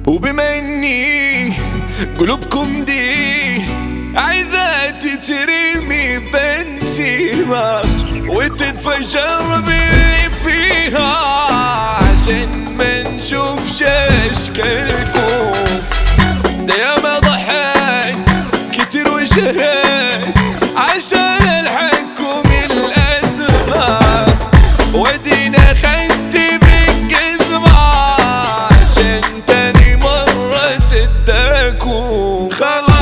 وبما اني قلوبكم دي عايزة تترمي بنسيمة وتتفجر باللي فيها عشان ما نشوفش اشكالكم ده ياما ضحك كتير وشهد عشان الحقكم الازمة ودينا خدت بالجزمة عشان تاني مرة صدقكم خلاص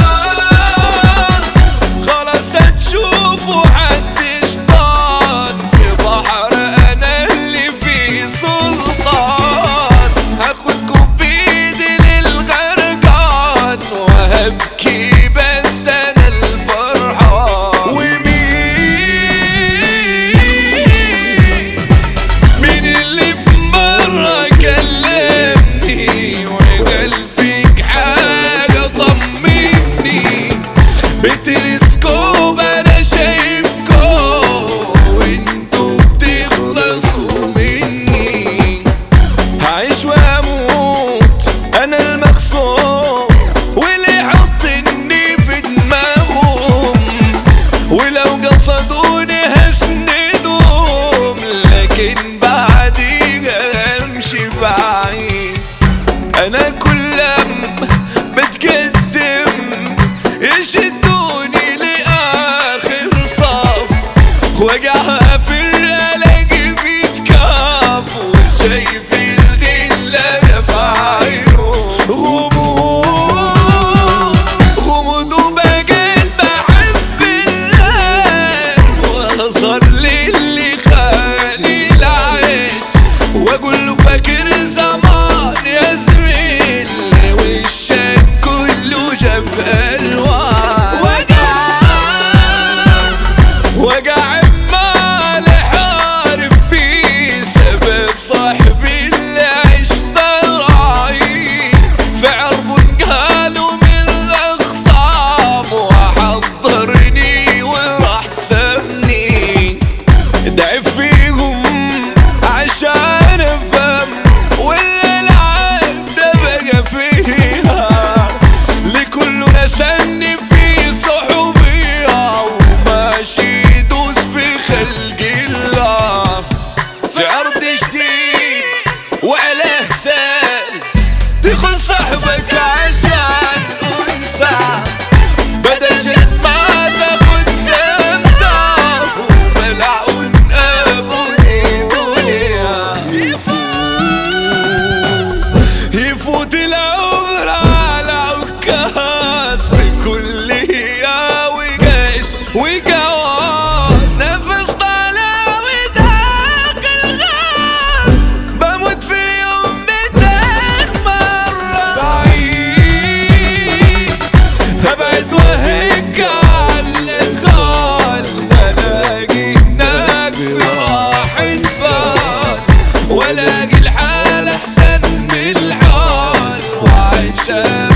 خلاص هتشوفوا حد شطان في بحر انا اللي فيه سلطان هاخدكم بايدي للغرقان وهبكي بس انا الفرحان ومين مين اللي في مرة كلمني وقال فيك حاجة طمني بتلسكوب انا شايفكم وانتوا بتخلصوا مني هعيش واموت انا المقصود واللي يحطني في دماغهم ولو قصدوني هسندهم لكن بعديها امشي بعيد انا كل لما بتقدم يشدوني لاخر صف وجعها في الاقي بيتكاف وشايف الغلة في عينه غموض غموض وبقيت بحب الله وصار لي اللي خاني العيش واقول له فاكر زمان يا زميل وشك كله جاب الوان وجع وجع عمال حارب فيه سبب صاحبي اللي عشت راعي في عرب قالوا من الاخصام وحضرني وراح سابني ضعف فيهم عشان افهم ولا العيب ده بقى فيها لكل نسني في صحوبية وماشي يدوس في خلق الله في عرض جديد وعلى حساب تدخل صاحبك عشان انسى بدل جد ما تاخد خمسة وملعون ابو دنيا يفوت العمر على عكاز بكل هي وقاش وقوات نفس طالع وداق الغاز بموت في اليوم ميتين مرة بعيد ابعد وهيك على الغال الاقي هناك راحة بال والاقي الحال احسن من الحال وعايشة